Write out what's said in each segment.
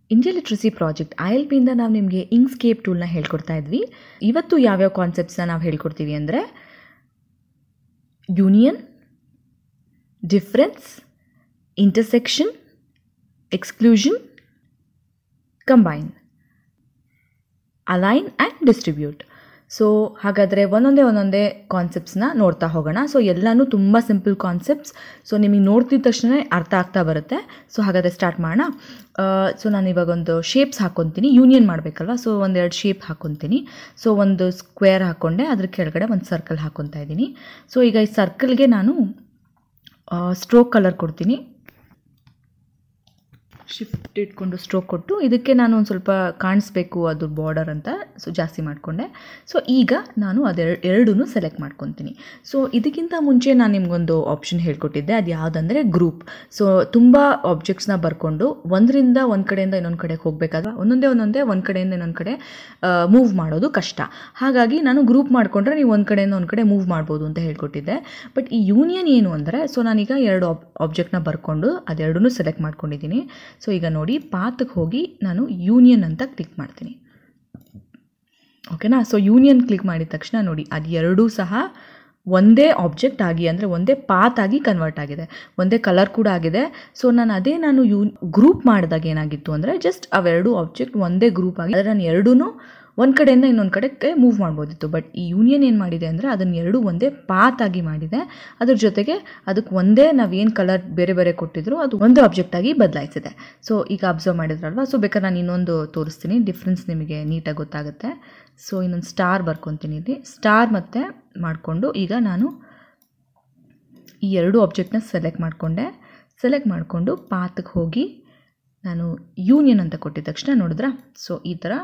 India literacy project I L ಪಿಯಿಂದ ನಾವು ನಿಮಗೆ ಇಂಕ್ಸ್ಕೇಪ್ ಟೂಲ್ನ ಹೇಳ್ಕೊಡ್ತಾ ಇದ್ವಿ ಇವತ್ತು ಯಾವ್ಯಾವ ಕಾನ್ಸೆಪ್ಟ್ಸ್ನ ನಾವು ಹೇಳ್ಕೊಡ್ತೀವಿ ಅಂದರೆ union difference intersection exclusion combine align and distribute so ಹಾಗಾದರೆ ಒಂದೊಂದೇ ಒಂದೊಂದೇ ಕಾನ್ಸೆಪ್ಟ್ಸ್ನ ನೋಡ್ತಾ ಹೋಗೋಣ ಸೊ ಎಲ್ಲನೂ ತುಂಬ ಸಿಂಪಲ್ ಕಾನ್ಸೆಪ್ಟ್ಸ್ ಸೊ ನಿಮಗೆ ನೋಡ್ತಿದ್ದ ತಕ್ಷಣ ಅರ್ಥ ಆಗ್ತಾ ಬರುತ್ತೆ ಸೊ ಹಾಗಾದರೆ ಸ್ಟಾರ್ಟ್ ಮಾಡೋಣ ಸೊ ನಾನು ಇವಾಗ ಒಂದು ಶೇಪ್ಸ್ ಹಾಕ್ಕೊತೀನಿ ಯೂನಿಯನ್ ಮಾಡಬೇಕಲ್ವ ಸೊ ಒಂದೆರಡು ಶೇಪ್ ಹಾಕ್ಕೊತೀನಿ ಸೊ ಒಂದು ಸ್ಕ್ವೇರ್ ಹಾಕ್ಕೊಂಡೆ ಅದ್ರ ಕೆಳಗಡೆ ಒಂದು ಸರ್ಕಲ್ ಹಾಕ್ಕೊತಾ ಇದ್ದೀನಿ ಸೊ ಈಗ ಈ ಸರ್ಕಲ್ಗೆ ನಾನು ಸ್ಟ್ರೋಕ್ ಕಲರ್ ಕೊಡ್ತೀನಿ ಶಿಫ್ಟ್ ಇಟ್ಕೊಂಡು ಸ್ಟ್ರೋಕ್ ಕೊಟ್ಟು ಇದಕ್ಕೆ ನಾನು ಒಂದು ಸ್ವಲ್ಪ ಕಾಣಿಸ್ಬೇಕು ಅದು ಬಾರ್ಡರ್ ಅಂತ ಸೊ ಜಾಸ್ತಿ ಮಾಡಿಕೊಂಡೆ ಸೊ ಈಗ ನಾನು ಅದೆರಡು ಎರಡೂ ಸೆಲೆಕ್ಟ್ ಮಾಡ್ಕೊತೀನಿ ಸೊ ಇದಕ್ಕಿಂತ ಮುಂಚೆ ನಾನು ನಿಮಗೊಂದು ಆಪ್ಷನ್ ಹೇಳ್ಕೊಟ್ಟಿದ್ದೆ ಅದು ಯಾವುದಂದರೆ ಗ್ರೂಪ್ ಸೊ ತುಂಬ ಆಬ್ಜೆಕ್ಟ್ಸ್ನ ಬರ್ಕೊಂಡು ಒಂದರಿಂದ ಒಂದು ಕಡೆಯಿಂದ ಇನ್ನೊಂದು ಕಡೆಗೆ ಹೋಗಬೇಕಾದ್ರೆ ಒಂದೊಂದೇ ಒಂದೊಂದೇ ಒಂದು ಕಡೆಯಿಂದ ಇನ್ನೊಂದು ಕಡೆ ಮೂವ್ ಮಾಡೋದು ಕಷ್ಟ ಹಾಗಾಗಿ ನಾನು ಗ್ರೂಪ್ ಮಾಡಿಕೊಂಡ್ರೆ ನೀವು ಒಂದು ಕಡೆಯಿಂದ ಒಂದು ಕಡೆ ಮೂವ್ ಮಾಡ್ಬೋದು ಅಂತ ಹೇಳ್ಕೊಟ್ಟಿದ್ದೆ ಬಟ್ ಈ ಯೂನಿಯನ್ ಏನು ಅಂದರೆ ಸೊ ನಾನೀಗ ಎರಡು ಆಬ್ ಆಬ್ಜೆಕ್ಟ್ನ ಬರ್ಕೊಂಡು ಅದೆರಡೂ ಸೆಲೆಕ್ಟ್ ಮಾಡ್ಕೊಂಡಿದ್ದೀನಿ ಸೊ ಈಗ ನೋಡಿ ಪಾತ್ಗೆ ಹೋಗಿ ನಾನು ಯೂನಿಯನ್ ಅಂತ ಕ್ಲಿಕ್ ಮಾಡ್ತೀನಿ ಓಕೆನಾ ಸೊ ಯೂನಿಯನ್ ಕ್ಲಿಕ್ ಮಾಡಿದ ತಕ್ಷಣ ನೋಡಿ ಅದು ಎರಡೂ ಸಹ ಒಂದೇ ಆಬ್ಜೆಕ್ಟ್ ಆಗಿ ಅಂದರೆ ಒಂದೇ ಪಾತ್ ಆಗಿ ಕನ್ವರ್ಟ್ ಆಗಿದೆ ಒಂದೇ ಕಲರ್ ಕೂಡ ಆಗಿದೆ ಸೊ ನಾನು ಅದೇ ನಾನು ಯೂ ಗ್ರೂಪ್ ಮಾಡಿದಾಗ ಏನಾಗಿತ್ತು ಅಂದರೆ ಜಸ್ಟ್ ಅವೆರಡು ಆಬ್ಜೆಕ್ಟ್ ಒಂದೇ ಗ್ರೂಪ್ ಆಗಿ ಆದರೆ ನಾನು ಎರಡೂ ಒಂದು ಕಡೆಯಿಂದ ಇನ್ನೊಂದು ಕಡೆಗೆ ಮೂವ್ ಮಾಡ್ಬೋದಿತ್ತು ಬಟ್ ಈ ಯೂನಿಯನ್ ಏನು ಮಾಡಿದೆ ಅಂದರೆ ಅದನ್ನು ಎರಡು ಒಂದೇ ಪಾತ್ ಆಗಿ ಮಾಡಿದೆ ಅದ್ರ ಜೊತೆಗೆ ಅದಕ್ಕೆ ಒಂದೇ ನಾವೇನು ಕಲರ್ ಬೇರೆ ಬೇರೆ ಕೊಟ್ಟಿದ್ರು ಅದು ಒಂದೇ ಆಬ್ಜೆಕ್ಟ್ ಆಗಿ ಬದಲಾಯಿಸಿದೆ ಸೊ ಈಗ ಅಬ್ಸರ್ವ್ ಮಾಡಿದ್ರಲ್ವ ಸೊ ಬೇಕಾದ್ರೆ ನಾನು ಇನ್ನೊಂದು ತೋರಿಸ್ತೀನಿ ಡಿಫ್ರೆನ್ಸ್ ನಿಮಗೆ ನೀಟಾಗಿ ಗೊತ್ತಾಗುತ್ತೆ ಸೊ ಇನ್ನೊಂದು ಸ್ಟಾರ್ ಬರ್ಕೊತೀನಿ ಇಲ್ಲಿ ಸ್ಟಾರ್ ಮತ್ತೆ ಮಾಡಿಕೊಂಡು ಈಗ ನಾನು ಈ ಎರಡು ಆಬ್ಜೆಕ್ಟ್ನ ಸೆಲೆಕ್ಟ್ ಮಾಡಿಕೊಂಡೆ ಸೆಲೆಕ್ಟ್ ಮಾಡಿಕೊಂಡು ಪಾತ್ಗೆ ಹೋಗಿ ನಾನು ಯೂನಿಯನ್ ಅಂತ ಕೊಟ್ಟಿದ ತಕ್ಷಣ ನೋಡಿದ್ರ ಸೊ ಈ ಥರ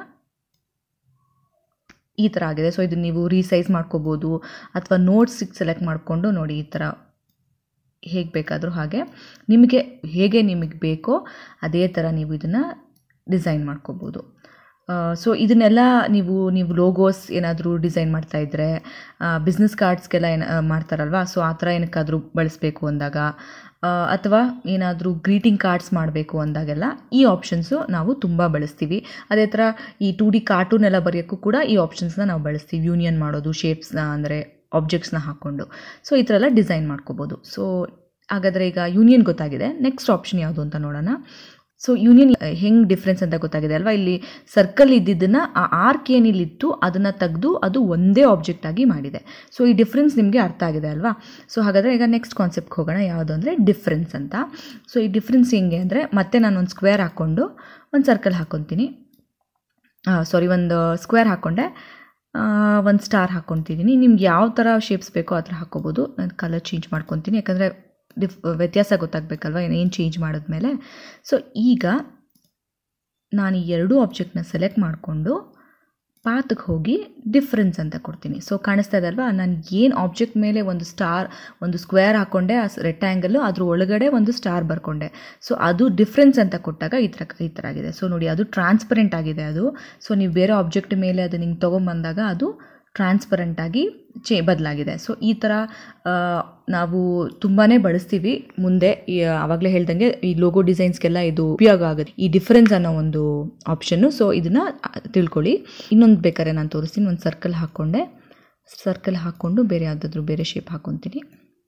ಈ ಥರ ಆಗಿದೆ ಸೊ ಇದನ್ನು ನೀವು ರೀಸೈಸ್ ಮಾಡ್ಕೋಬೋದು ಅಥವಾ ನೋಟ್ಸಿಗೆ ಸೆಲೆಕ್ಟ್ ಮಾಡಿಕೊಂಡು ನೋಡಿ ಈ ಥರ ಹೇಗೆ ಬೇಕಾದರೂ ಹಾಗೆ ನಿಮಗೆ ಹೇಗೆ ನಿಮಗೆ ಬೇಕೋ ಅದೇ ಥರ ನೀವು ಇದನ್ನು ಡಿಸೈನ್ ಮಾಡ್ಕೋಬೋದು ಸೊ ಇದನ್ನೆಲ್ಲ ನೀವು ನೀವು ಲೋಗೋಸ್ ಏನಾದರೂ ಡಿಸೈನ್ ಮಾಡ್ತಾ ಇದ್ದರೆ ಬಿಸ್ನೆಸ್ ಕಾರ್ಡ್ಸ್ಗೆಲ್ಲ ಏನು ಮಾಡ್ತಾರಲ್ವ ಸೊ ಆ ಥರ ಏನಕ್ಕಾದರೂ ಬಳಸಬೇಕು ಅಂದಾಗ ಅಥವಾ ಏನಾದರೂ ಗ್ರೀಟಿಂಗ್ ಕಾರ್ಡ್ಸ್ ಮಾಡಬೇಕು ಅಂದಾಗೆಲ್ಲ ಈ ಆಪ್ಷನ್ಸು ನಾವು ತುಂಬ ಬಳಸ್ತೀವಿ ಅದೇ ಥರ ಈ ಟು ಡಿ ಕಾರ್ಟೂನ್ ಎಲ್ಲ ಬರೆಯೋಕ್ಕೂ ಕೂಡ ಈ ಆಪ್ಷನ್ಸ್ನ ನಾವು ಬಳಸ್ತೀವಿ ಯೂನಿಯನ್ ಮಾಡೋದು ಶೇಪ್ಸ್ನ ಅಂದರೆ ಆಬ್ಜೆಕ್ಟ್ಸ್ನ ಹಾಕ್ಕೊಂಡು ಸೊ ಈ ಥರ ಎಲ್ಲ ಡಿಸೈನ್ ಮಾಡ್ಕೋಬೋದು ಸೊ ಹಾಗಾದರೆ ಈಗ ಯೂನಿಯನ್ ಗೊತ್ತಾಗಿದೆ ನೆಕ್ಸ್ಟ್ ಆಪ್ಷನ್ ಯಾವುದು ಅಂತ ನೋಡೋಣ ಸೊ ಯೂನಿಯನ್ ಹೆಂಗೆ ಡಿಫ್ರೆನ್ಸ್ ಅಂತ ಗೊತ್ತಾಗಿದೆ ಅಲ್ವಾ ಇಲ್ಲಿ ಸರ್ಕಲ್ ಇದ್ದಿದ್ದನ್ನು ಆ ಆರ್ಕ್ ಏನಿಲ್ಲಿತ್ತು ಅದನ್ನು ತೆಗೆದು ಅದು ಒಂದೇ ಆಬ್ಜೆಕ್ಟ್ ಆಗಿ ಮಾಡಿದೆ ಸೊ ಈ ಡಿಫ್ರೆನ್ಸ್ ನಿಮಗೆ ಅರ್ಥ ಆಗಿದೆ ಅಲ್ವಾ ಸೊ ಹಾಗಾದರೆ ಈಗ ನೆಕ್ಸ್ಟ್ ಕಾನ್ಸೆಪ್ಟ್ಗೆ ಹೋಗೋಣ ಯಾವುದು ಅಂದರೆ ಡಿಫ್ರೆನ್ಸ್ ಅಂತ ಸೊ ಈ ಡಿಫ್ರೆನ್ಸ್ ಹೆಂಗೆ ಅಂದರೆ ಮತ್ತೆ ನಾನು ಒಂದು ಸ್ಕ್ವೇರ್ ಹಾಕ್ಕೊಂಡು ಒಂದು ಸರ್ಕಲ್ ಹಾಕ್ಕೊತೀನಿ ಸಾರಿ ಒಂದು ಸ್ಕ್ವೇರ್ ಹಾಕ್ಕೊಂಡೆ ಒಂದು ಸ್ಟಾರ್ ಹಾಕ್ಕೊತಿದ್ದೀನಿ ನಿಮ್ಗೆ ಯಾವ ಥರ ಶೇಪ್ಸ್ ಬೇಕೋ ಆ ಥರ ಹಾಕ್ಕೋಬೋದು ನಾನು ಕಲರ್ ಚೇಂಜ್ ಮಾಡ್ಕೊತೀನಿ ಯಾಕಂದರೆ ಡಿಫ್ ವ್ಯತ್ಯಾಸ ಗೊತ್ತಾಗಬೇಕಲ್ವ ಏನು ಚೇಂಜ್ ಮಾಡಿದ್ಮೇಲೆ ಸೊ ಈಗ ನಾನು ಈ ಎರಡೂ ಆಬ್ಜೆಕ್ಟ್ನ ಸೆಲೆಕ್ಟ್ ಮಾಡಿಕೊಂಡು ಪಾತ್ಗೆ ಹೋಗಿ ಡಿಫ್ರೆನ್ಸ್ ಅಂತ ಕೊಡ್ತೀನಿ ಸೊ ಕಾಣಿಸ್ತಾ ಇದೆ ಅಲ್ವಾ ನಾನು ಏನು ಆಬ್ಜೆಕ್ಟ್ ಮೇಲೆ ಒಂದು ಸ್ಟಾರ್ ಒಂದು ಸ್ಕ್ವೇರ್ ಹಾಕ್ಕೊಂಡೆ ಆ ರೆಕ್ಟ್ಯಾಂಗಲ್ಲು ಅದ್ರ ಒಳಗಡೆ ಒಂದು ಸ್ಟಾರ್ ಬರ್ಕೊಂಡೆ ಸೊ ಅದು ಡಿಫ್ರೆನ್ಸ್ ಅಂತ ಕೊಟ್ಟಾಗ ಈ ಥರ ಈ ಥರ ಆಗಿದೆ ಸೊ ನೋಡಿ ಅದು ಟ್ರಾನ್ಸ್ಪರೆಂಟ್ ಆಗಿದೆ ಅದು ಸೊ ನೀವು ಬೇರೆ ಆಬ್ಜೆಕ್ಟ್ ಮೇಲೆ ಅದು ನಿಂಗೆ ತೊಗೊಂಬಂದಾಗ ಅದು ಟ್ರಾನ್ಸ್ಪರೆಂಟಾಗಿ ಚೇ ಬದಲಾಗಿದೆ ಸೊ ಈ ಥರ ನಾವು ತುಂಬಾ ಬಳಸ್ತೀವಿ ಮುಂದೆ ಆವಾಗಲೇ ಹೇಳ್ದಂಗೆ ಈ ಲೋಗೋ ಡಿಸೈನ್ಸ್ಗೆಲ್ಲ ಇದು ಉಪಯೋಗ ಆಗುತ್ತೆ ಈ ಡಿಫ್ರೆನ್ಸ್ ಅನ್ನೋ ಒಂದು ಆಪ್ಷನ್ನು ಸೊ ಇದನ್ನು ತಿಳ್ಕೊಳ್ಳಿ ಇನ್ನೊಂದು ಬೇಕಾದ್ರೆ ನಾನು ತೋರಿಸ್ತೀನಿ ಒಂದು ಸರ್ಕಲ್ ಹಾಕ್ಕೊಂಡೆ ಸರ್ಕಲ್ ಹಾಕ್ಕೊಂಡು ಬೇರೆ ಯಾವುದಾದ್ರೂ ಬೇರೆ ಶೇಪ್ ಹಾಕ್ಕೊತೀನಿ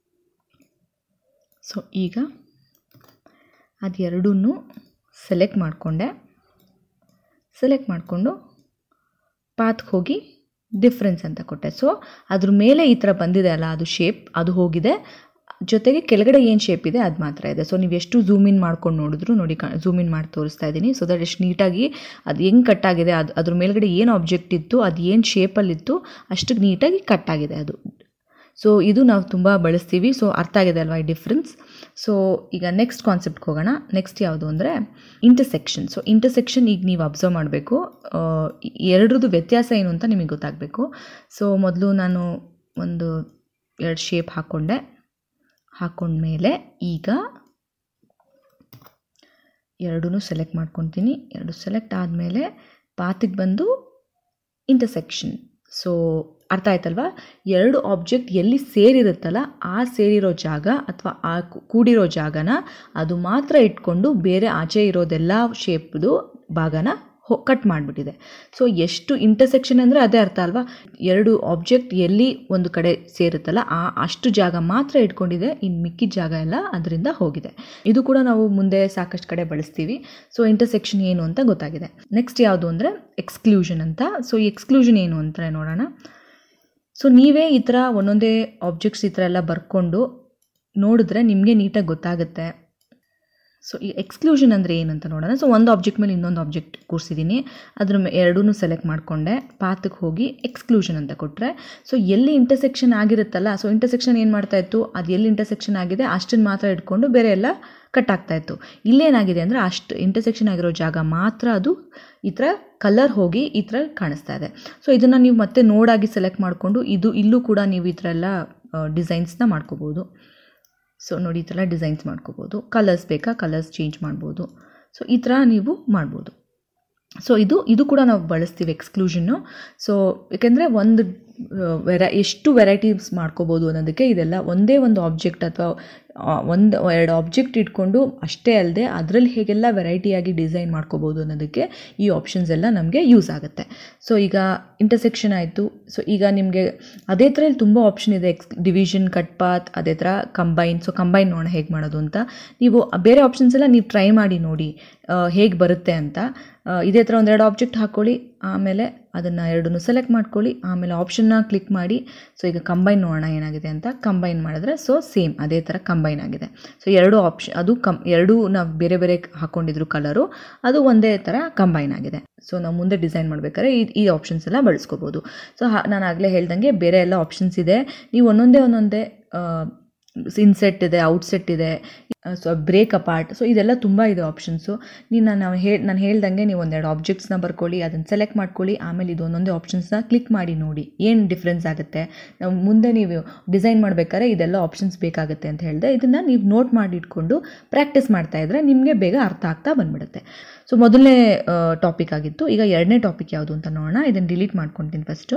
ಸೊ ಈಗ ಅದೆರಡೂ ಸೆಲೆಕ್ಟ್ ಮಾಡಿಕೊಂಡೆ ಸೆಲೆಕ್ಟ್ ಮಾಡಿಕೊಂಡು ಪಾತ್ಗೆ ಹೋಗಿ ಡಿಫ್ರೆನ್ಸ್ ಅಂತ ಕೊಟ್ಟೆ ಸೊ ಅದ್ರ ಮೇಲೆ ಈ ಥರ ಬಂದಿದೆ ಅಲ್ಲ ಅದು ಶೇಪ್ ಅದು ಹೋಗಿದೆ ಜೊತೆಗೆ ಕೆಳಗಡೆ ಏನು ಶೇಪ್ ಇದೆ ಅದು ಮಾತ್ರ ಇದೆ ಸೊ ನೀವು ಎಷ್ಟು ಝೂಮ್ ಇನ್ ಮಾಡ್ಕೊಂಡು ನೋಡಿದ್ರು ನೋಡಿ ಕ ಝೂಮ್ ಇನ್ ಮಾಡಿ ತೋರಿಸ್ತಾ ಇದ್ದೀನಿ ಸೊ ದಟ್ ಎಷ್ಟು ನೀಟಾಗಿ ಅದು ಹೆಂಗೆ ಕಟ್ಟಾಗಿದೆ ಅದು ಅದ್ರ ಮೇಲ್ಗಡೆ ಏನು ಆಬ್ಜೆಕ್ಟ್ ಇತ್ತು ಅದು ಏನು ಶೇಪಲ್ಲಿತ್ತು ಅಷ್ಟಕ್ಕೆ ನೀಟಾಗಿ ಕಟ್ಟಾಗಿದೆ ಅದು ಸೊ ಇದು ನಾವು ತುಂಬ ಬಳಸ್ತೀವಿ ಸೊ ಅರ್ಥ ಆಗಿದೆ ಅಲ್ವಾ ಈ ಡಿಫ್ರೆನ್ಸ್ ಸೊ ಈಗ ನೆಕ್ಸ್ಟ್ ಕಾನ್ಸೆಪ್ಟ್ಗೆ ಹೋಗೋಣ ನೆಕ್ಸ್ಟ್ ಯಾವುದು ಅಂದರೆ ಇಂಟರ್ಸೆಕ್ಷನ್ ಸೊ ಇಂಟರ್ಸೆಕ್ಷನ್ ಈಗ ನೀವು ಅಬ್ಸರ್ವ್ ಮಾಡಬೇಕು ಎರಡ್ರದ್ದು ವ್ಯತ್ಯಾಸ ಏನು ಅಂತ ನಿಮಗೆ ಗೊತ್ತಾಗಬೇಕು ಸೊ ಮೊದಲು ನಾನು ಒಂದು ಎರಡು ಶೇಪ್ ಹಾಕ್ಕೊಂಡೆ ಹಾಕ್ಕೊಂಡ್ಮೇಲೆ ಈಗ ಎರಡೂ ಸೆಲೆಕ್ಟ್ ಮಾಡ್ಕೊತೀನಿ ಎರಡು ಸೆಲೆಕ್ಟ್ ಆದಮೇಲೆ ಪಾತಿಗೆ ಬಂದು ಇಂಟರ್ಸೆಕ್ಷನ್ ಸೊ ಅರ್ಥ ಆಯ್ತಲ್ವಾ ಎರಡು ಆಬ್ಜೆಕ್ಟ್ ಎಲ್ಲಿ ಸೇರಿರುತ್ತಲ್ಲ ಆ ಸೇರಿರೋ ಜಾಗ ಅಥವಾ ಆ ಕೂಡಿರೋ ಜಾಗನ ಅದು ಮಾತ್ರ ಇಟ್ಕೊಂಡು ಬೇರೆ ಆಚೆ ಇರೋದೆಲ್ಲ ಶೇಪ್ದು ಭಾಗನ ಹೊ ಕಟ್ ಮಾಡಿಬಿಟ್ಟಿದೆ ಸೊ ಎಷ್ಟು ಇಂಟರ್ಸೆಕ್ಷನ್ ಅಂದರೆ ಅದೇ ಅರ್ಥ ಅಲ್ವಾ ಎರಡು ಆಬ್ಜೆಕ್ಟ್ ಎಲ್ಲಿ ಒಂದು ಕಡೆ ಸೇರುತ್ತಲ್ಲ ಆ ಅಷ್ಟು ಜಾಗ ಮಾತ್ರ ಇಟ್ಕೊಂಡಿದೆ ಇನ್ನು ಮಿಕ್ಕಿದ ಜಾಗ ಎಲ್ಲ ಅದರಿಂದ ಹೋಗಿದೆ ಇದು ಕೂಡ ನಾವು ಮುಂದೆ ಸಾಕಷ್ಟು ಕಡೆ ಬಳಸ್ತೀವಿ ಸೊ ಇಂಟರ್ಸೆಕ್ಷನ್ ಏನು ಅಂತ ಗೊತ್ತಾಗಿದೆ ನೆಕ್ಸ್ಟ್ ಯಾವುದು ಅಂದರೆ ಎಕ್ಸ್ಕ್ಲೂಷನ್ ಅಂತ ಸೊ ಈ ಎಕ್ಸ್ಕ್ಲೂಷನ್ ಏನು ಅಂತ ನೋಡೋಣ ಸೊ ನೀವೇ ಈ ಥರ ಒಂದೊಂದೇ ಆಬ್ಜೆಕ್ಟ್ಸ್ ಈ ಥರ ಎಲ್ಲ ಬರ್ಕೊಂಡು ನೋಡಿದ್ರೆ ನಿಮಗೆ ನೀಟಾಗಿ ಗೊತ್ತಾಗುತ್ತೆ ಸೊ ಈ ಎಕ್ಸ್ಕ್ಲೂಷನ್ ಅಂದರೆ ಏನಂತ ನೋಡೋಣ ಸೊ ಒಂದು ಆಬ್ಜೆಕ್ಟ್ ಮೇಲೆ ಇನ್ನೊಂದು ಆಬ್ಜೆಕ್ಟ್ ಕೂರಿಸಿದ್ದೀನಿ ಅದ್ರ ಎರಡೂ ಸೆಲೆಕ್ಟ್ ಮಾಡಿಕೊಂಡೆ ಪಾತಕ್ಕೆ ಹೋಗಿ ಎಕ್ಸ್ಕ್ಲೂಷನ್ ಅಂತ ಕೊಟ್ಟರೆ ಸೊ ಎಲ್ಲಿ ಇಂಟರ್ಸೆಕ್ಷನ್ ಆಗಿರುತ್ತಲ್ಲ ಸೊ ಇಂಟರ್ಸೆಕ್ಷನ್ ಏನು ಮಾಡ್ತಾ ಇತ್ತು ಅದು ಎಲ್ಲಿ ಇಂಟರ್ಸೆಕ್ಷನ್ ಆಗಿದೆ ಅಷ್ಟನ್ನು ಮಾತ್ರ ಇಟ್ಕೊಂಡು ಬೇರೆ ಎಲ್ಲ ಕಟ್ ಆಗ್ತಾ ಇತ್ತು ಇಲ್ಲೇನಾಗಿದೆ ಅಂದರೆ ಅಷ್ಟು ಇಂಟರ್ಸೆಕ್ಷನ್ ಆಗಿರೋ ಜಾಗ ಮಾತ್ರ ಅದು ಈ ಥರ ಕಲರ್ ಹೋಗಿ ಈ ಥರ ಕಾಣಿಸ್ತಾ ಇದೆ ಸೊ ಇದನ್ನು ನೀವು ಮತ್ತೆ ನೋಡಾಗಿ ಸೆಲೆಕ್ಟ್ ಮಾಡಿಕೊಂಡು ಇದು ಇಲ್ಲೂ ಕೂಡ ನೀವು ಈ ಥರ ಎಲ್ಲ ಡಿಸೈನ್ಸ್ನ ಮಾಡ್ಕೋಬೋದು ಸೊ ನೋಡಿ ಈ ಥರ ಡಿಸೈನ್ಸ್ ಮಾಡ್ಕೋಬೋದು ಕಲರ್ಸ್ ಬೇಕಾ ಕಲರ್ಸ್ ಚೇಂಜ್ ಮಾಡ್ಬೋದು ಸೊ ಈ ಥರ ನೀವು ಮಾಡ್ಬೋದು ಸೊ ಇದು ಇದು ಕೂಡ ನಾವು ಬಳಸ್ತೀವಿ ಎಕ್ಸ್ಕ್ಲೂಷನ್ನು ಸೊ ಏಕೆಂದರೆ ಒಂದು ವೆರೈ ಎಷ್ಟು ವೆರೈಟೀಸ್ ಮಾಡ್ಕೋಬೋದು ಅನ್ನೋದಕ್ಕೆ ಇದೆಲ್ಲ ಒಂದೇ ಒಂದು ಆಬ್ಜೆಕ್ಟ್ ಅಥವಾ ಒಂದು ಎರಡು ಆಬ್ಜೆಕ್ಟ್ ಇಟ್ಕೊಂಡು ಅಷ್ಟೇ ಅಲ್ಲದೆ ಅದರಲ್ಲಿ ಹೇಗೆಲ್ಲ ವೆರೈಟಿಯಾಗಿ ಡಿಸೈನ್ ಮಾಡ್ಕೋಬೋದು ಅನ್ನೋದಕ್ಕೆ ಈ ಆಪ್ಷನ್ಸ್ ಎಲ್ಲ ನಮಗೆ ಯೂಸ್ ಆಗುತ್ತೆ ಸೊ ಈಗ ಇಂಟರ್ಸೆಕ್ಷನ್ ಆಯಿತು ಸೊ ಈಗ ನಿಮಗೆ ಅದೇ ಥರ ಇಲ್ಲಿ ತುಂಬ ಆಪ್ಷನ್ ಇದೆ ಎಕ್ಸ್ ಡಿವಿಷನ್ ಕಟ್ ಪಾತ್ ಅದೇ ಥರ ಕಂಬೈನ್ ಸೊ ಕಂಬೈನ್ ನೋಡೋಣ ಹೇಗೆ ಮಾಡೋದು ಅಂತ ನೀವು ಬೇರೆ ಆಪ್ಷನ್ಸ್ ಎಲ್ಲ ನೀವು ಟ್ರೈ ಮಾಡಿ ನೋಡಿ ಹೇಗೆ ಬರುತ್ತೆ ಅಂತ ಇದೇ ಥರ ಒಂದೆರಡು ಆಬ್ಜೆಕ್ಟ್ ಹಾಕ್ಕೊಳ್ಳಿ ಆಮೇಲೆ ಅದನ್ನು ಎರಡನ್ನೂ ಸೆಲೆಕ್ಟ್ ಮಾಡ್ಕೊಳ್ಳಿ ಆಮೇಲೆ ಆಪ್ಷನ್ನ ಕ್ಲಿಕ್ ಮಾಡಿ ಸೊ ಈಗ ಕಂಬೈನ್ ನೋಡೋಣ ಏನಾಗಿದೆ ಅಂತ ಕಂಬೈನ್ ಮಾಡಿದ್ರೆ ಸೊ ಸೇಮ್ ಅದೇ ಥರ ಕಂಬೈನ್ ಆಗಿದೆ ಸೊ ಎರಡು ಆಪ್ಷನ್ ಅದು ಕಮ್ ಎರಡೂ ನಾವು ಬೇರೆ ಬೇರೆ ಹಾಕ್ಕೊಂಡಿದ್ರು ಕಲರು ಅದು ಒಂದೇ ಥರ ಕಂಬೈನ್ ಆಗಿದೆ ಸೊ ನಾವು ಮುಂದೆ ಡಿಸೈನ್ ಮಾಡಬೇಕಾದ್ರೆ ಈ ಈ ಆಪ್ಷನ್ಸ್ ಎಲ್ಲ ಬಳಸ್ಕೋಬೋದು ಸೊ ನಾನು ಆಗಲೇ ಹೇಳ್ದಂಗೆ ಬೇರೆ ಎಲ್ಲ ಆಪ್ಷನ್ಸ್ ಇದೆ ನೀವು ಒಂದೊಂದೇ ಒಂದೊಂದೇ ಇನ್ಸೆಟ್ ಇದೆ ಔಟ್ಸೆಟ್ ಇದೆ ಸೊ ಬ್ರೇಕ್ ಅಪಾರ್ಟ್ ಸೊ ಇದೆಲ್ಲ ತುಂಬ ಇದೆ ಆಪ್ಷನ್ಸು ನೀನು ನಾನು ಹೇಳಿ ನಾನು ಹೇಳ್ದಂಗೆ ನೀವು ಒಂದೆರಡು ಆಬ್ಜೆಕ್ಟ್ಸ್ನ ಬರ್ಕೊಳ್ಳಿ ಅದನ್ನು ಸೆಲೆಕ್ಟ್ ಮಾಡ್ಕೊಳ್ಳಿ ಆಮೇಲೆ ಇದು ಒಂದೊಂದೇ ಆಪ್ಷನ್ಸ್ನ ಕ್ಲಿಕ್ ಮಾಡಿ ನೋಡಿ ಏನು ಡಿಫ್ರೆನ್ಸ್ ಆಗುತ್ತೆ ನಾವು ಮುಂದೆ ನೀವು ಡಿಸೈನ್ ಮಾಡಬೇಕಾದ್ರೆ ಇದೆಲ್ಲ ಆಪ್ಷನ್ಸ್ ಬೇಕಾಗುತ್ತೆ ಅಂತ ಹೇಳಿದೆ ಇದನ್ನು ನೀವು ನೋಟ್ ಮಾಡಿ ಇಟ್ಕೊಂಡು ಪ್ರಾಕ್ಟೀಸ್ ಮಾಡ್ತಾ ಇದ್ದರೆ ನಿಮಗೆ ಬೇಗ ಅರ್ಥ ಆಗ್ತಾ ಬಂದ್ಬಿಡುತ್ತೆ ಸೊ ಮೊದಲನೇ ಟಾಪಿಕ್ ಆಗಿತ್ತು ಈಗ ಎರಡನೇ ಟಾಪಿಕ್ ಯಾವುದು ಅಂತ ನೋಡೋಣ ಇದನ್ನು ಡಿಲೀಟ್ ಮಾಡ್ಕೊತೀನಿ ಫಸ್ಟು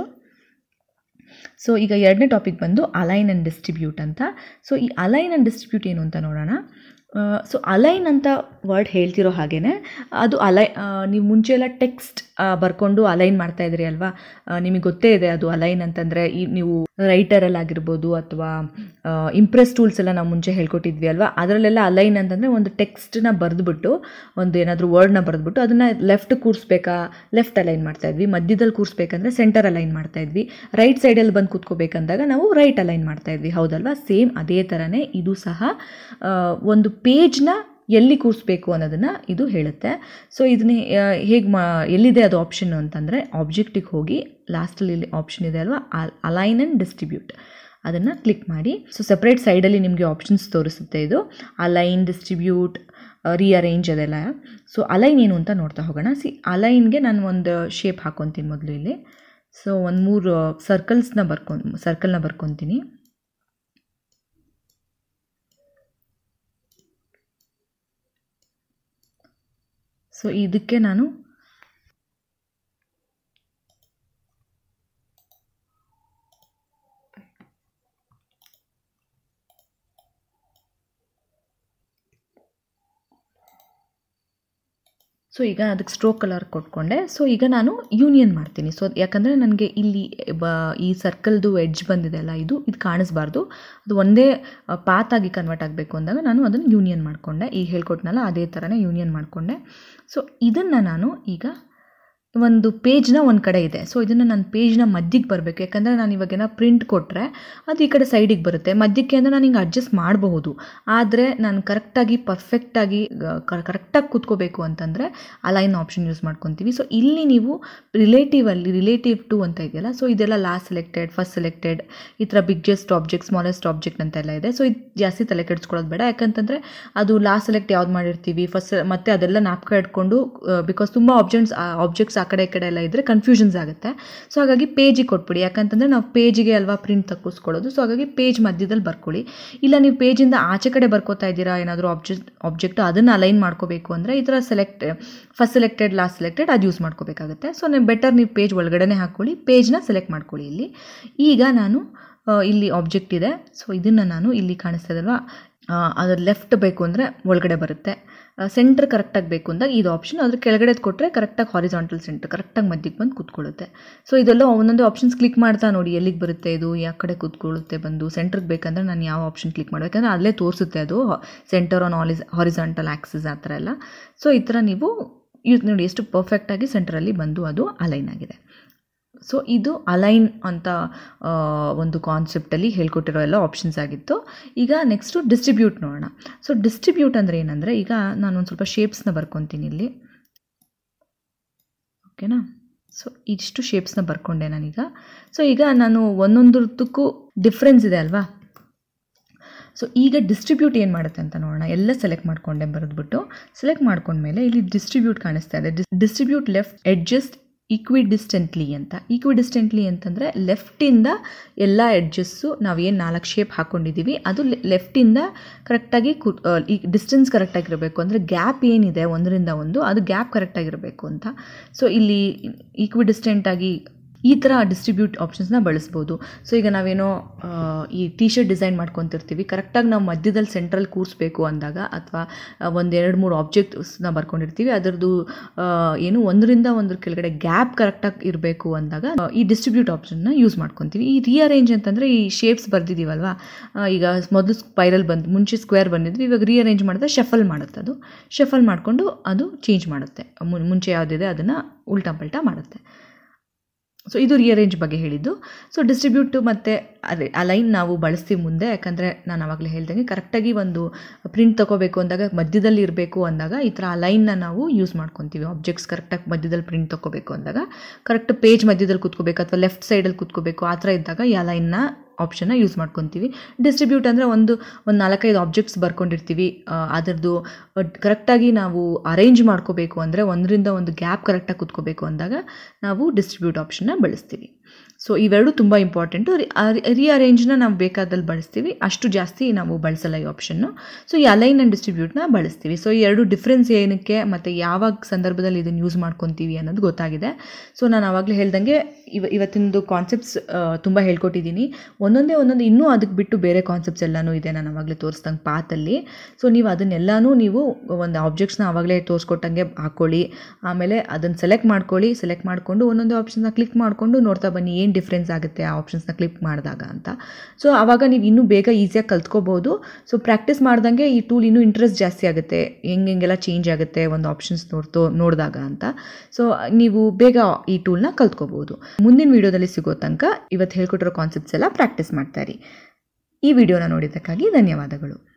ಸೊ ಈಗ ಎರಡನೇ ಟಾಪಿಕ್ ಬಂದು ಅಲೈನ್ ಆ್ಯಂಡ್ ಡಿಸ್ಟ್ರಿಬ್ಯೂಟ್ ಅಂತ ಸೊ ಈ ಅಲೈನ್ ಆ್ಯಂಡ್ ಡಿಸ್ಟ್ರಿಬ್ಯೂಟ್ ಏನು ಅಂತ ನೋಡೋಣ ಸೊ ಅಲೈನ್ ಅಂತ ವರ್ಡ್ ಹೇಳ್ತಿರೋ ಹಾಗೇ ಅದು ಅಲೈ ನೀವು ಮುಂಚೆ ಎಲ್ಲ ಟೆಕ್ಸ್ಟ್ ಬರ್ಕೊಂಡು ಅಲೈನ್ ಮಾಡ್ತಾ ಇದ್ರಿ ಅಲ್ವಾ ನಿಮಗೆ ಗೊತ್ತೇ ಇದೆ ಅದು ಅಲೈನ್ ಅಂತಂದರೆ ಈ ನೀವು ರೈಟರಲ್ಲಿ ಆಗಿರ್ಬೋದು ಅಥವಾ ಇಂಪ್ರೆಸ್ ಟೂಲ್ಸ್ ಎಲ್ಲ ನಾವು ಮುಂಚೆ ಹೇಳ್ಕೊಟ್ಟಿದ್ವಿ ಅಲ್ವಾ ಅದರಲ್ಲೆಲ್ಲ ಅಲೈನ್ ಅಂತಂದರೆ ಒಂದು ಟೆಕ್ಸ್ಟನ್ನ ಬರೆದ್ಬಿಟ್ಟು ಒಂದು ಏನಾದರೂ ವರ್ಡ್ನ ಬರೆದ್ಬಿಟ್ಟು ಅದನ್ನು ಲೆಫ್ಟ್ ಕೂರಿಸ್ಬೇಕಾ ಲೆಫ್ಟ್ ಅಲೈನ್ ಮಾಡ್ತಾ ಇದ್ವಿ ಮಧ್ಯದಲ್ಲಿ ಕೂರಿಸ್ಬೇಕಂದ್ರೆ ಸೆಂಟರ್ ಅಲೈನ್ ಮಾಡ್ತಾ ಇದ್ವಿ ರೈಟ್ ಸೈಡಲ್ಲಿ ಬಂದು ಕೂತ್ಕೋಬೇಕಂದಾಗ ನಾವು ರೈಟ್ ಅಲೈನ್ ಮಾಡ್ತಾ ಇದ್ವಿ ಹೌದಲ್ವಾ ಸೇಮ್ ಅದೇ ಥರನೇ ಇದು ಸಹ ಒಂದು ಪೇಜ್ನ ಎಲ್ಲಿ ಕೂರಿಸ್ಬೇಕು ಅನ್ನೋದನ್ನು ಇದು ಹೇಳುತ್ತೆ ಸೊ ಇದನ್ನ ಹೇಗೆ ಮಾ ಎಲ್ಲಿದೆ ಅದು ಆಪ್ಷನ್ ಅಂತಂದರೆ ಆಬ್ಜೆಕ್ಟಿಗೆ ಹೋಗಿ ಲಾಸ್ಟಲ್ಲಿ ಆಪ್ಷನ್ ಇದೆ ಅಲ್ವಾ ಅಲೈನ್ ಆ್ಯಂಡ್ ಡಿಸ್ಟ್ರಿಬ್ಯೂಟ್ ಅದನ್ನು ಕ್ಲಿಕ್ ಮಾಡಿ ಸೊ ಸಪ್ರೇಟ್ ಸೈಡಲ್ಲಿ ನಿಮಗೆ ಆಪ್ಷನ್ಸ್ ತೋರಿಸುತ್ತೆ ಇದು ಅಲೈನ್ ಡಿಸ್ಟ್ರಿಬ್ಯೂಟ್ ರಿಅರೇಂಜ್ ಅದೆಲ್ಲ ಸೊ ಅಲೈನ್ ಏನು ಅಂತ ನೋಡ್ತಾ ಹೋಗೋಣ ಸಿ ಅಲೈನ್ಗೆ ನಾನು ಒಂದು ಶೇಪ್ ಹಾಕ್ಕೊತೀನಿ ಮೊದಲು ಇಲ್ಲಿ ಸೊ ಒಂದು ಮೂರು ಸರ್ಕಲ್ಸ್ನ ಬರ್ಕೊಂಡು ಸರ್ಕಲ್ನ ಬರ್ಕೊತೀನಿ ಸೊ ಇದಕ್ಕೆ ನಾನು ಸೊ ಈಗ ಅದಕ್ಕೆ ಸ್ಟ್ರೋಕ್ ಕಲರ್ ಕೊಟ್ಕೊಂಡೆ ಸೊ ಈಗ ನಾನು ಯೂನಿಯನ್ ಮಾಡ್ತೀನಿ ಸೊ ಯಾಕಂದರೆ ನನಗೆ ಇಲ್ಲಿ ಬ ಈ ಸರ್ಕಲ್ದು ಎಡ್ಜ್ ಬಂದಿದೆ ಅಲ್ಲ ಇದು ಇದು ಕಾಣಿಸ್ಬಾರ್ದು ಅದು ಒಂದೇ ಪಾತಾಗಿ ಕನ್ವರ್ಟ್ ಆಗಬೇಕು ಅಂದಾಗ ನಾನು ಅದನ್ನು ಯೂನಿಯನ್ ಮಾಡಿಕೊಂಡೆ ಈಗ ಹೇಳ್ಕೊಟ್ನಲ್ಲ ಅದೇ ಥರನೇ ಯೂನಿಯನ್ ಮಾಡಿಕೊಂಡೆ ಸೊ ಇದನ್ನು ನಾನು ಈಗ ಒಂದು ಪೇಜ್ನ ಒಂದು ಕಡೆ ಇದೆ ಸೊ ಇದನ್ನು ನಾನು ಪೇಜ್ನ ಮಧ್ಯಕ್ಕೆ ಬರಬೇಕು ಯಾಕಂದರೆ ನಾನು ಇವಾಗೇನೋ ಪ್ರಿಂಟ್ ಕೊಟ್ಟರೆ ಅದು ಈ ಕಡೆ ಸೈಡಿಗೆ ಬರುತ್ತೆ ಮಧ್ಯಕ್ಕೆ ಅಂದರೆ ನಾನು ಹಿಂಗೆ ಅಡ್ಜಸ್ಟ್ ಮಾಡಬಹುದು ಆದರೆ ನಾನು ಕರೆಕ್ಟಾಗಿ ಪರ್ಫೆಕ್ಟಾಗಿ ಕರೆಕ್ಟಾಗಿ ಕೂತ್ಕೋಬೇಕು ಅಂತಂದರೆ ಅಲೈನ್ ಆಪ್ಷನ್ ಯೂಸ್ ಮಾಡ್ಕೊತೀವಿ ಸೊ ಇಲ್ಲಿ ನೀವು ರಿಲೇಟಿವಲ್ಲಿ ರಿಲೇಟಿವ್ ಟು ಅಂತ ಇದೆಯಲ್ಲ ಸೊ ಇದೆಲ್ಲ ಲಾಸ್ಟ್ ಸೆಲೆಕ್ಟೆಡ್ ಫಸ್ಟ್ ಸೆಲೆಕ್ಟೆಡ್ ಈ ಥರ ಬಿಗ್ಗೆಸ್ಟ್ ಆಬ್ಜೆಕ್ಟ್ ಸ್ಮಾಲೆಸ್ಟ್ ಆಬ್ಜೆಕ್ಟ್ ಅಂತೆಲ್ಲ ಇದೆ ಸೊ ಇದು ಜಾಸ್ತಿ ತಲೆ ಕೆಡಿಸ್ಕೊಳ್ಳೋದು ಬೇಡ ಯಾಕಂತಂದರೆ ಅದು ಲಾಸ್ಟ್ ಸೆಲೆಕ್ಟ್ ಯಾವ್ದು ಮಾಡಿರ್ತೀವಿ ಫಸ್ಟ್ ಮತ್ತೆ ಅದೆಲ್ಲ ನಾಪ್ಕ ಇಟ್ಕೊಂಡು ಬಿಕಾಸ್ ತುಂಬ ಆಬ್ಜೆಕ್ಟ್ಸ್ ಆಬ್ಜೆಕ್ಟ್ಸ್ ಆ ಕಡೆ ಈ ಕಡೆ ಎಲ್ಲ ಇದ್ದರೆ ಕನ್ಫ್ಯೂಷನ್ಸ್ ಆಗುತ್ತೆ ಸೊ ಹಾಗಾಗಿ ಪೇಜಿಗೆ ಕೊಟ್ಬಿಡಿ ಯಾಕಂತಂದರೆ ನಾವು ಪೇಜಿಗೆ ಅಲ್ವಾ ಪ್ರಿಂಟ್ ತಕ್ಕಿಸ್ಕೊಳ್ಳೋದು ಸೊ ಹಾಗಾಗಿ ಪೇಜ್ ಮಧ್ಯದಲ್ಲಿ ಬರ್ಕೊಳ್ಳಿ ಇಲ್ಲ ನೀವು ಪೇಜಿಂದ ಆಚೆ ಕಡೆ ಬರ್ಕೋತಾ ಇದ್ದೀರಾ ಏನಾದರೂ ಆಬ್ಜೆಕ್ಟ್ ಆಬ್ಜೆಕ್ಟು ಅದನ್ನು ಅಲೈನ್ ಮಾಡ್ಕೋಬೇಕು ಅಂದರೆ ಈ ಥರ select first selected last selected ಅದು ಯೂಸ್ ಮಾಡ್ಕೋಬೇಕಾಗುತ್ತೆ ಸೊ ನೀವು ಬೆಟರ್ ನೀವು ಪೇಜ್ ಒಳಗಡೆ ಹಾಕ್ಕೊಳ್ಳಿ ಪೇಜ್ನ ಸೆಲೆಕ್ಟ್ ಮಾಡ್ಕೊಳ್ಳಿ ಇಲ್ಲಿ ಈಗ ನಾನು ಇಲ್ಲಿ ಆಬ್ಜೆಕ್ಟ್ ಇದೆ ಸೊ ಇದನ್ನು ನಾನು ಇಲ್ಲಿ ಕಾಣಿಸ್ತಾ ಇದಲ್ವಾ ಅದರ ಲೆಫ್ಟ್ ಬೇಕು ಅಂದರೆ ಒಳಗಡೆ ಬರುತ್ತೆ ಸೆಂಟರ್ ಕರೆಕ್ಟಾಗಿ ಬೇಕು ಅಂದಾಗ ಇದು ಆಪ್ಷನ್ ಅದ್ರ ಕೆಳಗಡೆ ಕೊಟ್ಟರೆ ಕರೆಕ್ಟಾಗಿ ಹಾರಿಜಾಂಟಲ್ ಸೆಂಟರ್ ಕರೆಕ್ಟಾಗಿ ಮಧ್ಯಕ್ಕೆ ಬಂದು ಕೂತ್ಕೊಳ್ಳುತ್ತೆ ಸೊ ಇದೆಲ್ಲ ಒಂದೊಂದು ಆಪ್ಷನ್ಸ್ ಕ್ಲಿಕ್ ಮಾಡ್ತಾ ನೋಡಿ ಎಲ್ಲಿಗೆ ಬರುತ್ತೆ ಇದು ಯಾವ ಕಡೆ ಕೂತ್ಕೊಳ್ಳುತ್ತೆ ಬಂದು ಸೆಂಟ್ರಿಗೆ ಬೇಕಂದ್ರೆ ನಾನು ಯಾವ ಆಪ್ಷನ್ ಕ್ಲಿಕ್ ಮಾಡಬೇಕಂದ್ರೆ ಅಲ್ಲೇ ತೋರಿಸುತ್ತೆ ಅದು ಸೆಂಟರ್ ಆನ್ ಆಲಿಸ್ ಹಾರಿಜಾಂಟಲ್ ಆಕ್ಸಿಸ್ ಆ ಥರ ಎಲ್ಲ ಸೊ ಈ ಥರ ನೀವು ಯೂಸ್ ನೋಡಿ ಎಷ್ಟು ಪರ್ಫೆಕ್ಟಾಗಿ ಸೆಂಟ್ರಲ್ಲಿ ಬಂದು ಅದು ಅಲೈನ್ ಆಗಿದೆ ಸೊ ಇದು ಅಲೈನ್ ಅಂತ ಆ, ಒಂದು ಕಾನ್ಸೆಪ್ಟಲ್ಲಿ ಹೇಳ್ಕೊಟ್ಟಿರೋ ಎಲ್ಲ ಆಪ್ಷನ್ಸ್ ಆಗಿತ್ತು ಈಗ ನೆಕ್ಸ್ಟು ಡಿಸ್ಟ್ರಿಬ್ಯೂಟ್ ನೋಡೋಣ ಸೊ ಡಿಸ್ಟ್ರಿಬ್ಯೂಟ್ ಅಂದರೆ ಏನಂದರೆ ಈಗ ನಾನು ಒಂದು ಸ್ವಲ್ಪ ಶೇಪ್ಸ್ನ ಬರ್ಕೊತೀನಿ ಇಲ್ಲಿ ಓಕೆನಾ ಸೊ ಇಷ್ಟು ಶೇಪ್ಸ್ನ ಬರ್ಕೊಂಡೆ ನಾನೀಗ ಸೊ ಈಗ ನಾನು ಒಂದೊಂದಕ್ಕೂ ಡಿಫ್ರೆನ್ಸ್ ಇದೆ ಅಲ್ವಾ ಸೊ ಈಗ ಡಿಸ್ಟ್ರಿಬ್ಯೂಟ್ ಏನು ಮಾಡುತ್ತೆ ಅಂತ ನೋಡೋಣ ಎಲ್ಲ ಸೆಲೆಕ್ಟ್ ಮಾಡ್ಕೊಂಡೆ ಬರೆದ್ಬಿಟ್ಟು ಸೆಲೆಕ್ಟ್ ಮಾಡ್ಕೊಂಡ್ಮೇಲೆ ಇಲ್ಲಿ ಡಿಸ್ಟ್ರಿಬ್ಯೂಟ್ ಕಾಣಿಸ್ತಾ ಇದೆ ಡಿಸ್ಟ್ರಿಬ್ಯೂಟ್ ಲೆಫ್ಟ್ ಎಡ್ಜಸ್ಟ್ ಈಕ್ವಿಡಿಸ್ಟೆಂಟ್ಲಿ ಅಂತ ಈಕ್ವಿಡಿಸ್ಟೆಂಟ್ಲಿ ಅಂತಂದರೆ ಲೆಫ್ಟಿಂದ ಎಲ್ಲ ಎಡ್ಜಸ್ಸು ನಾವೇನು ನಾಲ್ಕು ಶೇಪ್ ಹಾಕ್ಕೊಂಡಿದ್ದೀವಿ ಅದು ಲೆಫ್ಟಿಂದ ಕರೆಕ್ಟಾಗಿ ಕು ಈ ಡಿಸ್ಟೆನ್ಸ್ ಕರೆಕ್ಟಾಗಿರಬೇಕು ಅಂದರೆ ಗ್ಯಾಪ್ ಏನಿದೆ ಒಂದರಿಂದ ಒಂದು ಅದು ಗ್ಯಾಪ್ ಕರೆಕ್ಟಾಗಿರಬೇಕು ಅಂತ ಸೊ ಇಲ್ಲಿ ಈಕ್ವಿಡಿಸ್ಟೆಂಟಾಗಿ ಈ ಥರ ಡಿಸ್ಟ್ರಿಬ್ಯೂಟ್ ಆಪ್ಷನ್ಸ್ನ ಬಳಸ್ಬೋದು ಸೊ ಈಗ ನಾವೇನೋ ಆ, ಈ ಟಿ ಶರ್ಟ್ ಡಿಸೈನ್ ಮಾಡ್ಕೊತಿರ್ತೀವಿ ಕರೆಕ್ಟಾಗಿ ನಾವು ಮಧ್ಯದಲ್ಲಿ ಸೆಂಟ್ರಲ್ ಕೂರಿಸ್ಬೇಕು ಅಂದಾಗ ಅಥವಾ ಒಂದು ಎರಡು ಮೂರು ಆಬ್ಜೆಕ್ಟ್ಸ್ನ ಬರ್ಕೊಂಡಿರ್ತೀವಿ ಅದರದ್ದು ಆ, ಏನು ಒಂದರಿಂದ ಒಂದ್ರ ಕೆಳಗಡೆ ಗ್ಯಾಪ್ ಕರೆಕ್ಟಾಗಿ ಇರಬೇಕು ಅಂದಾಗ ಆ, ಈ ಡಿಸ್ಟ್ರಿಬ್ಯೂಟ್ ಆಪ್ಷನ್ನ ಯೂಸ್ ಮಾಡ್ಕೊತೀವಿ ಈ ರೀಅರೇಂಜ್ ಅಂತಂದರೆ ಈ ಶೇಪ್ಸ್ ಬರ್ದಿದ್ದೀವಲ್ವಾ ಆ, ಈಗ ಮೊದಲು ಸ್ಪೈರಲ್ ಬಂದು ಮುಂಚೆ ಸ್ಕ್ವೇರ್ ಬಂದಿದ್ವಿ ಇವಾಗ ರೀಅರೇಂಜ್ ಮಾಡಿದ್ರೆ ಶಫಲ್ ಮಾಡುತ್ತೆ ಅದು ಶಫಲ್ ಮಾಡಿಕೊಂಡು ಅದು ಚೇಂಜ್ ಮಾಡುತ್ತೆ ಮುನ್- ಮುಂಚೆ ಯಾವುದಿದೆ ಅದನ್ನು ಉಲ್ಟಾ ಪಲ್ಟಾ ಮಾಡುತ್ತೆ ಸೊ ಇದು ರಿಅರೇಂಜ್ ಬಗ್ಗೆ ಹೇಳಿದ್ದು ಸೊ ಡಿಸ್ಟ್ರಿಬ್ಯೂಟ್ ಮತ್ತು ಅದೇ ಆ ಲೈನ್ ನಾವು ಬಳಸ್ತೀವಿ ಮುಂದೆ ಯಾಕಂದರೆ ನಾನು ಆವಾಗಲೇ ಹೇಳ್ದಂಗೆ ಕರೆಕ್ಟಾಗಿ ಒಂದು ಪ್ರಿಂಟ್ ತೊಗೋಬೇಕು ಅಂದಾಗ ಮಧ್ಯದಲ್ಲಿ ಇರಬೇಕು ಅಂದಾಗ ಈ ಥರ ಆ ಲೈನ್ನ ನಾವು ಯೂಸ್ ಮಾಡ್ಕೊತೀವಿ ಆಬ್ಜೆಕ್ಟ್ಸ್ ಕರೆಕ್ಟಾಗಿ ಮಧ್ಯದಲ್ಲಿ ಪ್ರಿಂಟ್ ತೊಗೋಬೇಕು ಅಂದಾಗ ಕರೆಕ್ಟ್ ಪೇಜ್ ಮಧ್ಯದಲ್ಲಿ ಕೂತ್ಕೋಬೇಕು ಅಥವಾ ಲೆಫ್ಟ್ ಸೈಡಲ್ಲಿ ಕೂತ್ಕೋಬೇಕು ಆ ಥರ ಇದ್ದಾಗ ಈ ಆ ಲೈನ್ನ ಆಪ್ಷನ್ನ ಯೂಸ್ ಮಾಡ್ಕೊತೀವಿ ಡಿಸ್ಟ್ರಿಬ್ಯೂಟ್ ಅಂದರೆ ಒಂದು ಒಂದು ನಾಲ್ಕೈದು ಆಬ್ಜೆಕ್ಟ್ಸ್ ಬರ್ಕೊಂಡಿರ್ತೀವಿ ಆ, ಅದರದ್ದು ಕರೆಕ್ಟಾಗಿ ನಾವು ಅರೇಂಜ್ ಮಾಡ್ಕೋಬೇಕು ಅಂದರೆ ಒಂದರಿಂದ ಒಂದು ಗ್ಯಾಪ್ ಕರೆಕ್ಟಾಗಿ ಕೂತ್ಕೋಬೇಕು ಅಂದಾಗ ನಾವು ಡಿಸ್ಟ್ರಿಬ್ಯೂಟ್ ಆಪ್ಷನ್ನ ಬಳಸ್ತೀವಿ ಸೊ ಇವೆರಡು ತುಂಬ ಇಂಪಾರ್ಟೆಂಟು ರಿಅರೇಂಜ್ನ ನಾವು ಬೇಕಾದಲ್ಲಿ ಬಳಸ್ತೀವಿ ಅಷ್ಟು ಜಾಸ್ತಿ ನಾವು ಬಳಸಲ್ಲ ಈ ಆಪ್ಷನ್ನು ಸೊ ಈ ಅಲೈನ್ ಆ್ಯಂಡ್ ಡಿಸ್ಟ್ರಿಬ್ಯೂಟ್ನ ಬಳಸ್ತೀವಿ ಸೊ ಈ ಎರಡು ಡಿಫ್ರೆನ್ಸ್ ಏನಕ್ಕೆ ಮತ್ತು ಯಾವಾಗ ಸಂದರ್ಭದಲ್ಲಿ ಇದನ್ನು ಯೂಸ್ ಮಾಡ್ಕೊತೀವಿ ಅನ್ನೋದು ಗೊತ್ತಾಗಿದೆ ಸೊ ನಾನು ಆವಾಗಲೇ ಹೇಳ್ದಂಗೆ ಇವ ಇವತ್ತಿನದು ಕಾನ್ಸೆಪ್ಟ್ಸ್ ತುಂಬ ಹೇಳ್ಕೊಟ್ಟಿದ್ದೀನಿ ಒಂದೊಂದೇ ಒಂದೊಂದು ಇನ್ನೂ ಅದಕ್ಕೆ ಬಿಟ್ಟು ಬೇರೆ ಕಾನ್ಸೆಪ್ಟ್ಸ್ ಎಲ್ಲನೂ ಇದೆ ನಾನು ಆವಾಗಲೇ ತೋರಿಸ್ದಂಗೆ ಪಾತಲ್ಲಿ ಸೊ ನೀವು ಅದನ್ನೆಲ್ಲನೂ ನೀವು ಒಂದು ಆಬ್ಜೆಕ್ಟ್ಸ್ನ ಆವಾಗಲೇ ತೋರಿಸ್ಕೊಟ್ಟಂಗೆ ಹಾಕ್ಕೊಳ್ಳಿ ಆಮೇಲೆ ಅದನ್ನು ಸೆಲೆಕ್ಟ್ ಮಾಡ್ಕೊಳ್ಳಿ ಸೆಲೆಕ್ಟ್ ಮಾಡಿಕೊಂಡು ಒಂದೊಂದು ಆಪ್ಷನ್ನ ಕ್ಲಿಕ್ ಮಾಡಿಕೊಂಡು ನೋಡ್ತಾ ಬನ್ನಿ ಏನು ಡಿಫ್ರೆನ್ಸ್ ಆಗುತ್ತೆ ಆ ಆಪ್ಷನ್ಸ್ನ ಕ್ಲಿಕ್ ಮಾಡಿದಾಗ ಅಂತ ಸೊ ಆವಾಗ ನೀವು ಇನ್ನೂ ಬೇಗ ಈಸಿಯಾಗಿ ಕಲ್ತ್ಕೋಬೋದು ಸೊ ಪ್ರಾಕ್ಟೀಸ್ ಮಾಡ್ದಂಗೆ ಈ ಟೂಲ್ ಇನ್ನೂ ಇಂಟ್ರೆಸ್ಟ್ ಜಾಸ್ತಿ ಆಗುತ್ತೆ ಹೆಂಗೆ ಹೆಂಗೆಲ್ಲ ಚೇಂಜ್ ಆಗುತ್ತೆ ಒಂದು ಆಪ್ಷನ್ಸ್ ನೋಡ್ತೋ ನೋಡಿದಾಗ ಅಂತ ಸೊ ನೀವು ಬೇಗ ಈ ಟೂಲ್ನ ಕಲ್ತ್ಕೋಬೋದು ಮುಂದಿನ ವೀಡಿಯೋದಲ್ಲಿ ಸಿಗೋ ತನಕ ಇವತ್ತು ಹೇಳ್ಕೊಟ್ಟಿರೋ ಕಾನ್ಸೆಪ್ಟ್ಸ್ ಎಲ್ಲ ಪ್ರಾಕ್ಟೀಸ್ ಮಾಡ್ತಾ ಇರಿ ಈ ವಿಡಿಯೋನ ನೋಡಿದ್ದಕ್ಕಾಗಿ ಧನ್ಯವಾದಗಳು